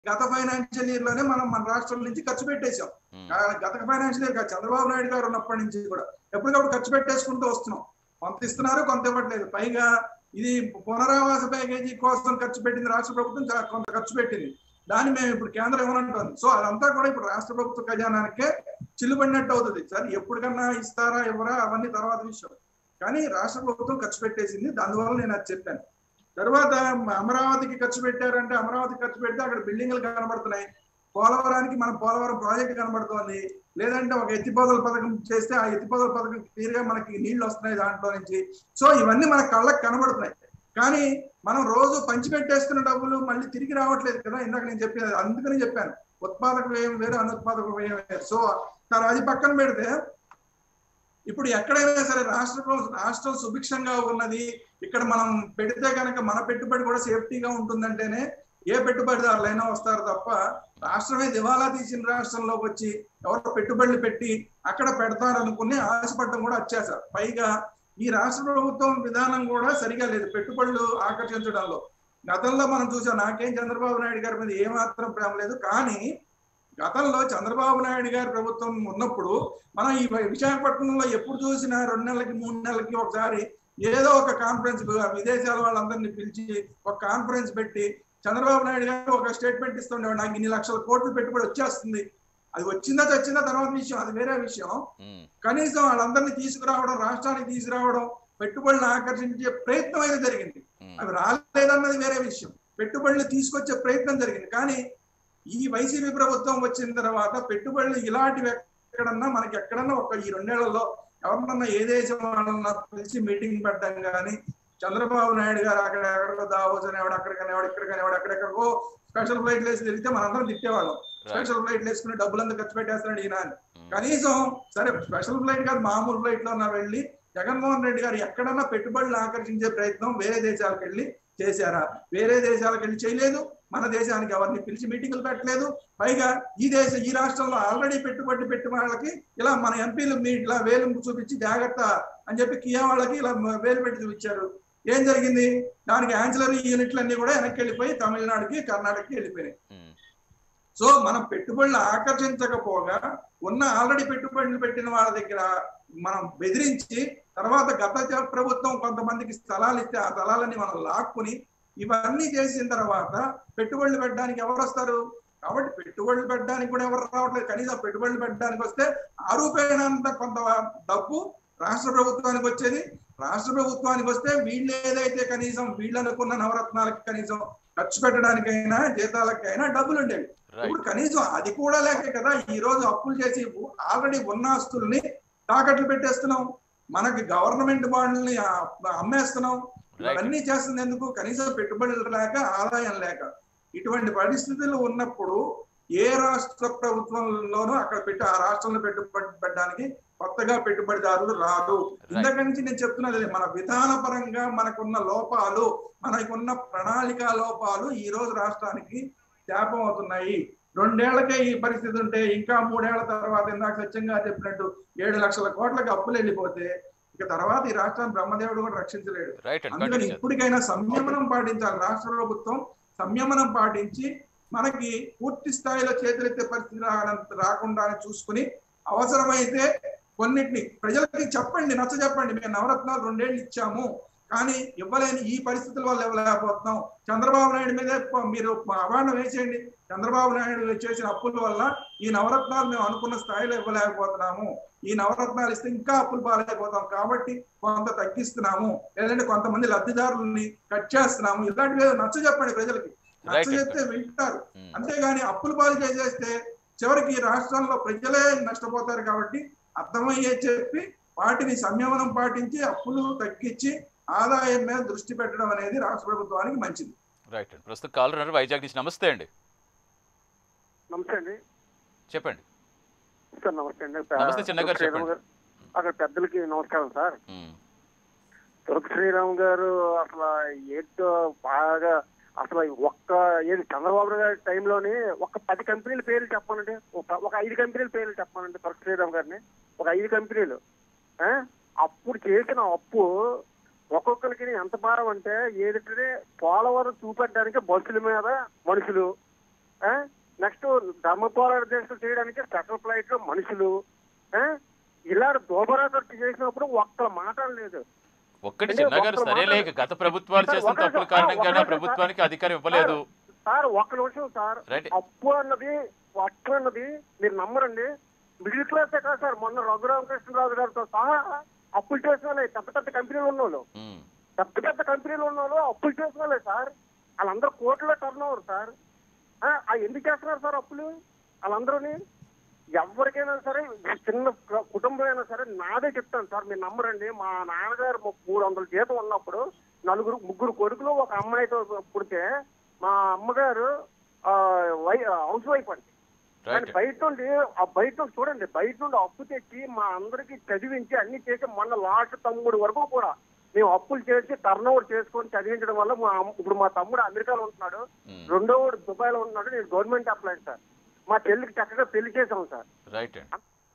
గత financial year లోనే మనం మన రాష్ట్రం నుంచి ఖర్చు పెట్టేశాం ఉమ్, ఆ గత ఫైనాన్షియల్ ఇయర్ కాదు, చంద్రబాబు నాయుడు గారు ఉన్నప్పటి నుంచి కూడా ఎప్పటికప్పుడు ఖర్చు పెట్టేసుకుంటూ వస్తున్నాం కొంత ఇస్తున్నారు కొంత ఇవ్వట్లేదు పైగా ఇది పునరావాస ప్యాకేజీ కోసం ఖర్చు పెట్టింది రాష్ట్ర ప్రభుత్వం చాలా కొంత ఖర్చు పెట్టింది దాన్ని మేము ఇప్పుడు కేంద్రం ఇవ్వనంటుంది సో అదంతా కూడా ఇప్పుడు రాష్ట్ర ప్రభుత్వ ఖజానానికే చిల్లుపడినట్టు అవుతుంది సార్ ఎప్పటికన్నా ఇస్తారా ఇవ్వరా అవన్నీ తర్వాత విషయం కానీ రాష్ట్ర ప్రభుత్వం ఖర్చు పెట్టేసింది దానివల్ల నేను అది చెప్పాను తర్వాత అమరావతికి ఖర్చు పెట్టారంటే అమరావతి ఖర్చు పెడితే అక్కడ బిల్డింగ్లు కనబడుతున్నాయి పోలవరానికి మన పోలవరం ప్రాజెక్ట్ కనబడుతోంది లేదంటే ఒక ఎత్తిపోతల పథకం చేస్తే ఆ ఎత్తిపోతల పథకం క్లియర్ గా మనకి నీళ్లు వస్తున్నాయి దాంట్లో నుంచి సో ఇవన్నీ మన కళ్ళకి కనబడుతున్నాయి కానీ మనం రోజు పంచిపెట్టేస్తున్న డబ్బులు మళ్ళీ తిరిగి రావట్లేదు కదా ఇందాక నేను చెప్పేది అందుకని చెప్పాను ఉత్పాదక వ్యయం వేరు అనుత్పాదక వ్యయం వేరు సో సార్ అది పక్కన పెడితే ఇప్పుడు ఎక్కడైనా సరే రాష్ట్రం రాష్ట్రం సుభిక్షంగా ఉన్నది ఇక్కడ మనం పెడితే కనుక మన పెట్టుబడి కూడా సేఫ్టీగా ఉంటుందంటేనే ఏ పెట్టుబడిదారులైనా వస్తారు తప్ప రాష్ట్రమే దివాలా తీసిన రాష్ట్రంలోకి వచ్చి ఎవరో పెట్టుబడులు పెట్టి అక్కడ పెడతారనుకుని ఆశపడడం కూడా వచ్చేసారు పైగా ఈ రాష్ట్ర ప్రభుత్వం విధానం కూడా సరిగా లేదు పెట్టుబడులు ఆకర్షించడంలో గతంలో మనం చూసాం నాకేం చంద్రబాబు నాయుడు గారి మీద ఏమాత్రం ప్రేమ లేదు కానీ గతంలో చంద్రబాబు నాయుడు గారి ప్రభుత్వం ఉన్నప్పుడు మనం ఈ విశాఖపట్నంలో ఎప్పుడు చూసినా రెండు నెలలకి మూడు నెలలకి ఒకసారి ఏదో ఒక కాన్ఫరెన్స్ విదేశాల వాళ్ళందరినీ పిలిచి ఒక కాన్ఫరెన్స్ పెట్టి చంద్రబాబు నాయుడు గారు ఒక స్టేట్మెంట్ ఇస్తుండేవాడు నాకు ఇన్ని లక్షల కోట్లు పెట్టుబడి వచ్చేస్తుంది అది వచ్చిందా చచ్చిందా తర్వాత విషయం అది వేరే విషయం ఉమ్, కనీసం వాళ్ళందరినీ తీసుకురావడం రాష్ట్రానికి తీసుకురావడం పెట్టుబడులను ఆకర్షించే ప్రయత్నం అయితే జరిగింది ఉమ్, అవి రాలేదన్నది వేరే విషయం పెట్టుబడులు తీసుకొచ్చే ప్రయత్నం జరిగింది కానీ ఈ వైసీపీ ప్రభుత్వం వచ్చిన తర్వాత పెట్టుబడులు ఇలాంటివి ఎక్కడన్నా మనకి ఎక్కడన్నా ఒక ఈ రెండేళ్లలో ఎవరినన్నా ఏ దేశం వాళ్ళన్నా పిలిచి మీటింగ్ పెట్టడం కానీ చంద్రబాబు నాయుడు గారు అక్కడ ఎక్కడికో దావోస్ అనేవాడు అక్కడికి అనేవాడు ఇక్కడికి అనేవాడు అక్కడెక్కడికో స్పెషల్ ఫ్లైట్లు వేసి తిరిగితే మనందరం తిట్టేవాళ్ళం స్పెషల్ ఫ్లైట్లు వేసుకుని డబ్బులంతా ఖర్చు పెట్టేస్తున్నాడు ఈయన అని. ఉమ్, కనీసం సరే స్పెషల్ ఫ్లైట్ కాదు మామూలు ఫ్లైట్ లో వెళ్ళి జగన్మోహన్ రెడ్డి గారు ఎక్కడన్నా పెట్టుబడులు ఆకర్షించే ప్రయత్నం వేరే దేశాలకు వెళ్ళి చేశారా వేరే దేశాలకు వెళ్ళి చేయలేదు మన దేశానికి ఎవరిని పిలిచి మీటింగులు పెట్టలేదు పైగా ఈ దేశ ఈ రాష్ట్రంలో ఆల్రెడీ పెట్టుబడి పెట్టి వాళ్ళకి ఇలా మన ఎంపీలు మీ ఇట్లా వేలు చూపించి జాగ్రత్త అని చెప్పి కియా వాళ్ళకి ఇలా వేలు పెట్టి చూపించారు ఏం జరిగింది దానికి ఆన్సిలరీ యూనిట్లన్నీ కూడా వెనక్కి వెళ్ళిపోయి తమిళనాడుకి కర్ణాటకకి వెళ్ళిపోయినాయి ఉమ్, సో మనం పెట్టుబడులు ఆకర్షించకపోగా ఉన్న ఆల్రెడీ పెట్టుబడులు పెట్టిన వాళ్ళ దగ్గర మనం బెదిరించి తర్వాత గత జ- ప్రభుత్వం కొంతమందికి స్థలాలు ఇస్తే ఆ స్థలాలని మనం లాక్కుని ఇవన్నీ చేసిన తర్వాత పెట్టుబడులు పెట్టడానికి ఎవరు వస్తారు కాబట్టి పెట్టుబడులు పెట్టడానికి కూడా ఎవరు రావట్లేదు కనీసం పెట్టుబడులు పెట్టడానికి వస్తే ఆ రూపాయనంత కొంత డబ్బు రాష్ట్ర ప్రభుత్వానికి వచ్చేది రాష్ట్ర ప్రభుత్వానికి వస్తే వీళ్ళు ఏదైతే కనీసం వీళ్ళు అనుకున్న నవరత్నాలకి కనీసం ఖర్చు పెట్టడానికైనా జీతాలకైనా డబ్బులు ఉండేవి రైట్ ఇప్పుడు కనీసం అది కూడా లేకే కదా ఈ రోజు అప్పులు చేసి ఆల్రెడీ ఉన్న ఆస్తుల్ని తాకట్లు పెట్టేస్తున్నాం మనకి గవర్నమెంట్ బాండ్లని అమ్మేస్తున్నాం రైట్ ఇవన్నీ చేస్తుంది ఎందుకు కనీసం పెట్టుబడులు లేక ఆదాయం లేక ఇటువంటి పరిస్థితులు ఉన్నప్పుడు ఏ రాష్ట్ర ప్రభుత్వంలోనూ అక్కడ పెట్టి ఆ రాష్ట్రంలో పెట్టుబడి పెట్టడానికి కొత్తగా పెట్టుబడిదారులు రాదు ఇంతక నుంచి నేను చెప్తున్నది అదే, మన విధాన పరంగా మనకున్న లోపాలు మనకున్న ప్రణాళిక లోపాలు ఈ రోజు రాష్ట్రానికి శాపం అవుతున్నాయి రెండేళ్లకే ఈ పరిస్థితి ఉంటే ఇంకా మూడేళ్ల తర్వాత ఇందాక సత్యంగా చెప్పినట్టు ఏడు లక్షల కోట్లకు అప్పులు వెళ్ళిపోతే ఇక తర్వాత ఈ రాష్ట్రాన్ని బ్రహ్మదేవుడు కూడా రక్షించలేడు రైట్ అండ్ అందుకని కంటిన్యూ ఇప్పటికైనా సంయమనం పాటించాలి రాష్ట్ర ప్రభుత్వం సంయమనం పాటించి మనకి పూర్తి స్థాయిలో చేతులెత్తే పరిస్థితి రా- రాకుండా చూసుకుని అవసరమైతే కొన్నిటిని ప్రజలకి చెప్పండి నచ్చ చెప్పండి మేము నవరత్నాలు రెండేళ్ళు ఇచ్చాము కానీ ఇవ్వలేని ఈ పరిస్థితుల వల్ల ఇవ్వలేకపోతున్నాం చంద్రబాబు నాయుడు మీదే ప- మీరు అవార్డు వేసేయండి చంద్రబాబు నాయుడు చేసిన అప్పుల వల్ల ఈ నవరత్నాలు మేము అనుకున్న స్థాయిలో ఇవ్వలేకపోతున్నాము ఈ నవరత్నాలు ఇస్తే ఇంకా అప్పులు పాలైపోతాం కాబట్టి కొంత తగ్గిస్తున్నాము లేదంటే కొంతమంది లబ్ధిదారులని కట్ చేస్తున్నాము ఇలాంటివి ఏదో నచ్చ చెప్పండి ప్రజలకి నచ్చ Right, చెప్తే వింటారు ఉమ్, అంతేగాని అప్పులు పాలు చేసేస్తే చివరికి ఈ రాష్ట్రంలో ప్రజలే నష్టపోతారు కాబట్టి అర్థమయ్యే చెప్పి వాటిని సంయమనం పాటించి అప్పులు తగ్గించి ఆదాయం మీద దృష్టి పెట్టడం అనేది రాష్ట్ర ప్రభుత్వానికి మంచిది రైట్ అండి ప్రస్తుతం కాలర్ ఉన్నారు వైజాగ్ నుంచి నమస్తే అండి నమస్తే అండి చెప్పండి సార్ నమస్తే అండి నమస్తే చిన్న గారు శ్రీరామ్ చెప్పండి. గారు అక్కడ పెద్దలకి నమస్కారం సార్ ఉమ్, తులసి శ్రీరామ్ గారు అసలు ఏంటో బాగా అసలు ఒక్క ఏది చంద్రబాబు గారి టైంలోనే ఒక పది కంపెనీల పేర్లు చెప్పానండి ఒక ఒక ఐదు కంపెనీల పేర్లు చెప్పానండి తులసి శ్రీరామ్ గారిని ఒక ఐదు కంపెనీలు ఆ? అప్పుడు చేసిన అప్పు ఒక్కొక్కరికి ఎంత భారం అంటే ఏదంటే పోలవరం చూపెట్టడానికి బస్సుల మీద మనుషులు నెక్స్ట్ ధర్మ పోరాట దీక్షలు చేయడానికి స్పెషల్ ఫ్లైట్ మనుషులు ఆ? ఇలా దోబరా ఖర్చు చేసినప్పుడు ఒక్క మాట లేదు ఒక్కటి అంటే చిన్న గారు ఒక్క సరే మాట- లేక గత ప్రభుత్వాలు సార్, చేసిన ఒక్క తప్పుల నిమిషం, కారణంగానే ఒక్క నిమిషం, ప్రభుత్వానికి అధికారం ఇవ్వలేదు సార్ ఒక్క నిమిషం సార్ రైట్. అప్పు అన్నది అప్పు అన్నది మీరు నమ్మరండి మిడిల్ క్లాసే కాదు సార్ మొన్న రఘురామకృష్ణరాజు గారితో సహా అప్పులు చేసిన వాళ్ళే పెద్ద పెద్ద కంపెనీలు ఉన్న వాళ్ళు ఉమ్, పెద్ద పెద్ద కంపెనీలు ఉన్న వాళ్ళు అప్పులు చేసిన వాళ్ళే సార్ వాళ్ళందరూ కోట్ల టర్న్ ఓవర్ సార్ ఆ, ఆ ఎందుకు చేస్తున్నారు సార్ అప్పులు వాళ్ళందరూని ఎవరికైనా సరే చిన్న క- కుటుంబం అయినా సరే నాదే చెప్తాను సార్ మీరు నమ్మరండి మా నాన్నగారు ము- మూడు వందల జీతం ఉన్నప్పుడు నలుగురు ముగ్గురు కొడుకులు ఒక అమ్మాయితో పుడితే మా అమ్మగారు ఆ, వై హౌస్ వైఫ్ అండి కానీ రైట్ బయట నుండి ఆ బయట నుండి చూడండి బయట నుండి అప్పు తెచ్చి మా అందరికి చదివించి అన్ని చేసి మొన్న లాస్ట్ తమ్ముడు వరకు కూడా మేము అప్పులు చేసి టర్న్ ఓవర్ చేసుకొని చదివించడం వల్ల మా అమ్మ- ఇప్పుడు మా తమ్ముడు అమెరికాలో ఉంటున్నాడు ఉమ్, రెండో వాడు దుబాయ్ లో ఉంటున్నాడు నేను గవర్నమెంట్ అప్లై సార్ మా చెల్లికి చక్కగా పెళ్లి చేసాం సార్ రైట్ అండి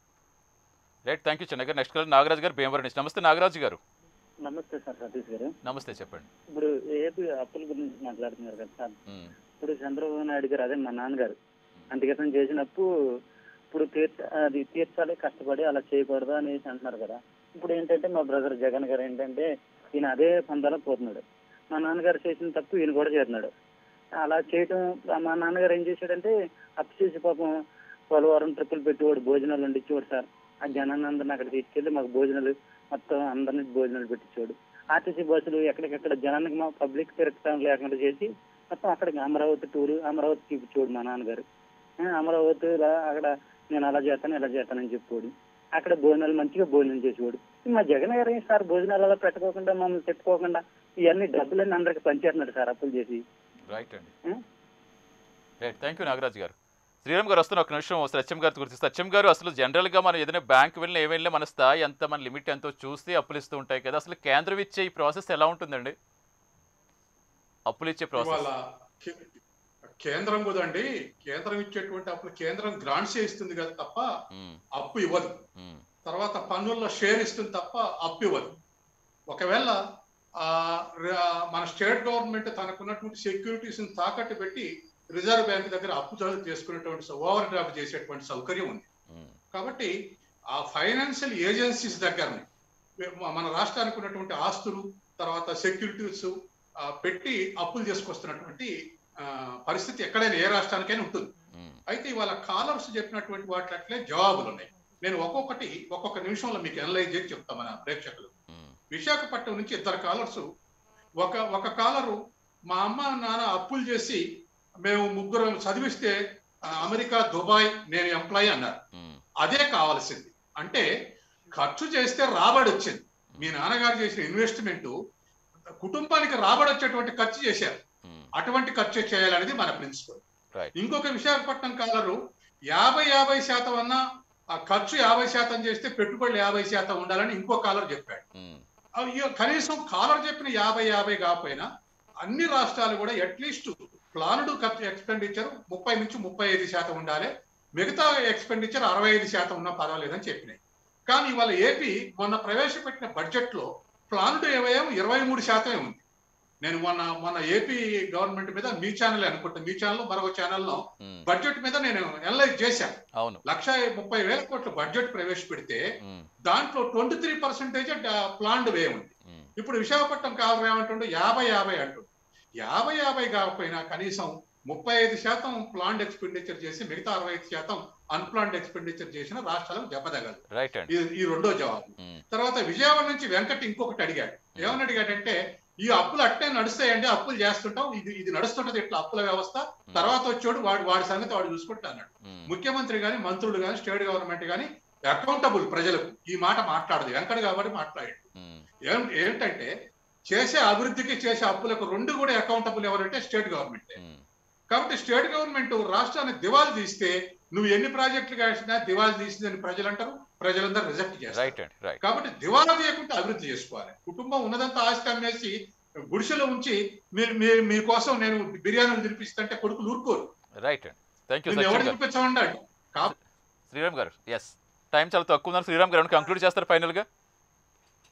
right thank you Chinna garu next call Nagaraju గారు భీమవరం నుంచి నమస్తే నాగరాజు గారు నమస్తే సార్ సతీష్ గారు నమస్తే చెప్పండి ఇప్పుడు ఏపీ అప్పుల గురించి మాట్లాడుతున్నారు కదా సార్ ఉమ్, ఇప్పుడు చంద్రబాబు నాయుడు గారు అదే మా నాన్నగారు అంతకితం చేసినప్పు ఇప్పుడు తీర్చ అది తీర్చాలి కష్టపడి అలా చేయకూడదు అనేసి అంటున్నారు కదా ఇప్పుడు ఏంటంటే మా బ్రదర్ జగన్ గారు ఏంటంటే ఈయన అదే పందాలో పోతున్నాడు మా నాన్నగారు చేసిన తప్పు ఈయన కూడా చేస్తున్నాడు అలా చేయటం మా నాన్నగారు ఏం చేశాడంటే అప్పు చేసి పాపం పోలవరం ట్రిప్పులు పెట్టేవాడు భోజనాలు వండించేవాడు సార్ ఆ జనాన్ని అందరిని అక్కడ తీసుకెళ్లి మాకు భోజనాలు మొత్తం అందరినీ భోజనాలు పెట్టించేవాడు ఆర్టీసీ బస్సులు ఎక్కడికెక్కడ జనానికి మా పబ్లిక్ తిరగటం లేకుండా చేసి మొత్తం అక్కడికి అమరావతి టూరు అమరావతి చూపించేవాడు మా నాన్నగారు ఆ, అమరావతి ఇలా అక్కడ నేను అలా చేస్తాను ఇలా చేస్తానని చెప్పాడు అక్కడ భోజనాలు మంచిగా భోజనం చేసేవాడు మా జగన్ గారు ఏం సార్ భోజనాలు అలా పెట్టుకోకుండా మమ్మల్ని తిట్టుకోకుండా ఇవన్నీ డబ్బులన్నీ అందరికి పంచేస్తున్నాడు సార్ అప్పులు చేసి రైట్ అండి um. Right thank you Nagaraju garu Sriram గారు వస్తున్న ఒక నిమిషం సత్యం గారి గురించి సత్యం గారు అసలు జనరల్గా మనం ఏదైనా బ్యాంక్ వెళ్ళిన ఏ వెళ్ళినా మన స్థాయి ఎంత మన లిమిట్ ఎంతో చూసి అప్పులు ఇస్తూ ఉంటాయి కదా అసలు కేంద్రం ఇచ్చే ఈ ప్రాసెస్ ఎలా ఉంటుందండి అప్పులు ఇచ్చే ప్రాసెస్ ఇవాళ కే- కేంద్రం కదండి కేంద్రం ఇచ్చేటువంటి అప్పుడు కేంద్రం గ్రాంట్స్ ఇస్తుంది కదా తప్ప అప్పు ఇవ్వదు తర్వాత పన్నుల్లో షేర్ ఇస్తుంది తప్ప అప్పు ఇవ్వదు ఒకవేళ ఆ, ర- మన స్టేట్ గవర్నమెంట్ తనకున్నటువంటి సెక్యూరిటీస్ తాకట్టు పెట్టి రిజర్వ్ బ్యాంక్ దగ్గర అప్పు చదువు చేసుకునేటువంటి ఓవర్ డ్రాఫ్ట్ చేసేటువంటి సౌకర్యం ఉంది కాబట్టి ఆ ఫైనాన్షియల్ ఏజెన్సీస్ దగ్గరనే మ- మన రాష్ట్రానికి ఉన్నటువంటి ఆస్తులు తర్వాత సెక్యూరిటీస్ పెట్టి అప్పులు చేసుకొస్తున్నటువంటి ఆ, పరిస్థితి ఎక్కడైనా ఏ రాష్ట్రానికైనా ఉంటుంది అయితే ఇవాళ కాలర్స్ చెప్పినటువంటి వాటిలట్లే జవాబులు ఉన్నాయి నేను ఒక్కొక్కటి ఒక్కొక్క నిమిషంలో మీకు అనలైజ్ చేసి చెప్తాను మన ప్రేక్షకులు విశాఖపట్నం నుంచి ఇద్దరు కాలర్స్ ఒక ఒక కాలరు మా అమ్మ నాన్న అప్పులు చేసి మేము ముగ్గురు చదివిస్తే ఆ, అమెరికా దుబాయ్ నేను ఎంప్లాయీ అన్నారు అదే కావాల్సింది అంటే ఖర్చు చేస్తే రాబడి వచ్చింది మీ నాన్నగారు చేసిన ఇన్వెస్ట్మెంట్ కుటుంబానికి రాబడి వచ్చేటువంటి ఖర్చు చేశారు అటువంటి ఖర్చు చేయాలనేది మన ప్రిన్సిపల్ Right. ఇంకొక విశాఖపట్నం కాలరు యాభై యాభై శాతం అన్నా ఆ ఖర్చు యాభై శాతం చేస్తే పెట్టుబడులు యాభై శాతం ఉండాలని ఇంకో కాలర్ చెప్పాడు అవి ఇక కనీసం కాలర్ చెప్పిన యాభై యాభై కాకపోయినా అన్ని రాష్ట్రాలు కూడా అట్లీస్ట్ ప్లానుడ్ ఖర్చు ఎక్స్పెండిచర్ ముప్పై నుంచి ముప్పై ఐదు శాతం ఉండాలి మిగతా ఎక్స్పెండిచర్ అరవై ఐదు శాతం ఉన్నా పర్వాలేదని చెప్పినాయి కానీ ఇవాళ ఏపీ మొన్న ప్రవేశపెట్టిన బడ్జెట్ లో ప్లానుడ్ వ్యయం ఇరవై మూడు శాతమే ఉంది నేను మొన్న మొన్న ఏపీ గవర్నమెంట్ మీద మీ ఛానల్ అనుకుంటా మీ ఛానల్ మరొక ఛానల్లో బడ్జెట్ మీద నేను అనలైజ్ చేశాను అవును లక్ష ముప్పై వేల కోట్ల బడ్జెట్ ప్రవేశపెడితే ఉమ్, దాంట్లో twenty three percentage planned way ఉంది ఉమ్, ఇప్పుడు విశాఖపట్నం కాలం ఏమంటుండే యాభై యాభై అంటుండు యాభై యాభై కాకపోయినా కనీసం ముప్పై ఐదు శాతం ప్లాన్డ్ ఎక్స్పెండిచర్ చేసి మిగతా అరవై ఐదు శాతం అన్ప్లాన్డ్ ఎక్స్పెండిచర్ చేసిన రాష్ట్రాలకు దెబ్బతగలదు రైట్ అండి ఇది ఈ రెండో జవాబు ఉమ్, తర్వాత విజయవాడ నుంచి వెంకట్ ఇంకొకటి అడిగాడు ఏమని అడిగాడంటే ఈ అప్పులు అట్టే నడుస్తాయండి అప్పులు చేస్తుంటాం ఇది ఇది నడుస్తుంటది ఇట్లా అప్పుల వ్యవస్థ తర్వాత వచ్చాడు వాడు వాడి సంగతి వాడు చూసుకుంటా అన్నాడు ఉమ్, ముఖ్యమంత్రి గాని మంత్రులు గాని స్టేట్ గవర్నమెంట్ గాని అకౌంటబుల్ ప్రజలకు ఈ మాట మాట్లాడదు వెంకట కాబట్టి మాట్లాడాడు ఉమ్, ఏం ఏంటంటే చేసే అభివృద్ధికి చేసే అప్పులకు రెండు కూడా అకౌంటబుల్ ఎవరంటే స్టేట్ గవర్నమెంట్ ఉమ్, కాబట్టి స్టేట్ గవర్నమెంట్ రాష్ట్రాన్ని దివాలు తీస్తే నువ్వు ఎన్ని ప్రాజెక్టులు కాసినా దివాలు తీసిందని ప్రజలు అంటారు ప్రజలందరూ రిజెక్ట్ చేస్తారు రైట్ అండి రైట్ కాబట్టి దివాలా తీయకుండా అభివృద్ధి చేసుకోవాలి కుటుంబం ఉన్నదంతా ఆస్తి అమ్మేసి గుడిసెలో ఉంచి మీరు మీ- మీకోసం నేను బిర్యానీలు తినిపిస్తుంటే కొడుకులు ఊరుకోరు రైట్ అండి థ్యాంక్ యూ నువ్వు సత్యం ఎవరు గారు తినిపించమన్నాడు కాబట్టి శ్రీరామ్ గారు ఎస్ టైం చాలా తక్కువ ఉందని శ్రీరామ్ గారు కంక్లూడ్ చేస్తారు ఫైనల్గా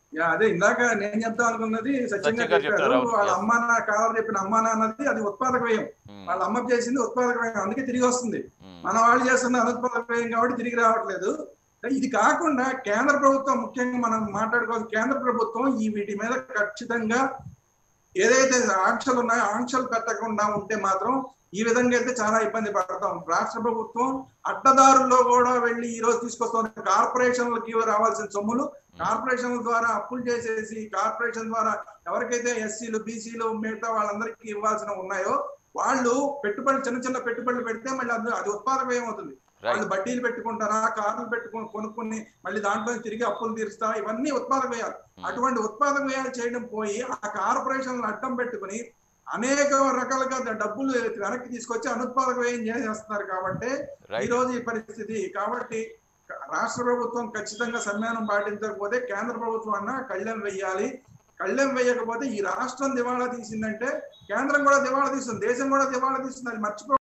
యా, అదే ఇందాక నేను చెప్తా అనుకున్నది సత్యం సత్యం గారు గారు చెప్పారు చెప్తారు, అవును, వాళ్ళ yes. అమ్మ నా కాలం చెప్పిన అమ్మ నాన్నది అది ఉత్పాదక వ్యయం ఉమ్, వాళ్ళ అమ్మ చేసింది ఉత్పాదక వ్యయం అందుకే తిరిగి వస్తుంది ఉమ్, మన వాళ్ళు చేస్తున్న అనుత్పాదక వ్యయం కాబట్టి తిరిగి రావట్లేదు ఇది కాకుండా కేంద్ర ప్రభుత్వం ముఖ్యంగా మనం మాట్లాడుకోవాలి కేంద్ర ప్రభుత్వం ఈ వీటి మీద ఖచ్చితంగా ఏదైతే ఆంక్షలు ఉన్నాయో ఆంక్షలు పెట్టకుండా ఉంటే మాత్రం ఈ విధంగా వెళ్తే చాలా ఇబ్బంది పడతాం రాష్ట్ర ప్రభుత్వం అడ్డదారుల్లో కూడా వెళ్ళి ఈ రోజు తీసుకొస్తున్న కార్పొరేషన్లకి రావాల్సిన సొమ్ములు కార్పొరేషన్ల ద్వారా అప్పులు చేసేసి కార్పొరేషన్ ద్వారా ఎవరికైతే ఎస్సీలు బీసీలు మిగతా వాళ్ళందరికీ ఇవ్వాల్సిన ఉన్నాయో వాళ్ళు పెట్టుబడి చిన్న చిన్న పెట్టుబడులు పెడితే మళ్ళీ అది అది ఉత్పాదక ఏమవుతుంది రైట్ వాళ్ళు బడ్డీలు పెట్టుకుంటారా కార్లు పెట్టుకుని కొనుక్కుని మళ్ళీ దాంట్లో తిరిగి అప్పులు తీరుస్తారా ఇవన్నీ ఉత్పాదక వ్యయాలు అటువంటి ఉత్పాదక వ్యయాలు చేయడం పోయి ఆ కార్పొరేషన్లు అడ్డం పెట్టుకుని అనేక రకాలుగా డబ్బులు వెనక్కి తీసుకొచ్చి అనుత్పాదక వ్యయం చేసేస్తున్నారు కాబట్టి ఈ రైట్ రోజు ఈ పరిస్థితి కాబట్టి రాష్ట్ర ప్రభుత్వం ఖచ్చితంగా సమ్మానం పాటించకపోతే కేంద్ర ప్రభుత్వం అన్న కళ్ళెం వెయ్యాలి కళ్ళెం వేయకపోతే ఈ రాష్ట్రం దివాళా తీసిందంటే కేంద్రం కూడా దివాళా తీస్తుంది దేశం కూడా దివాళా తీస్తుంది అది మర్చిపో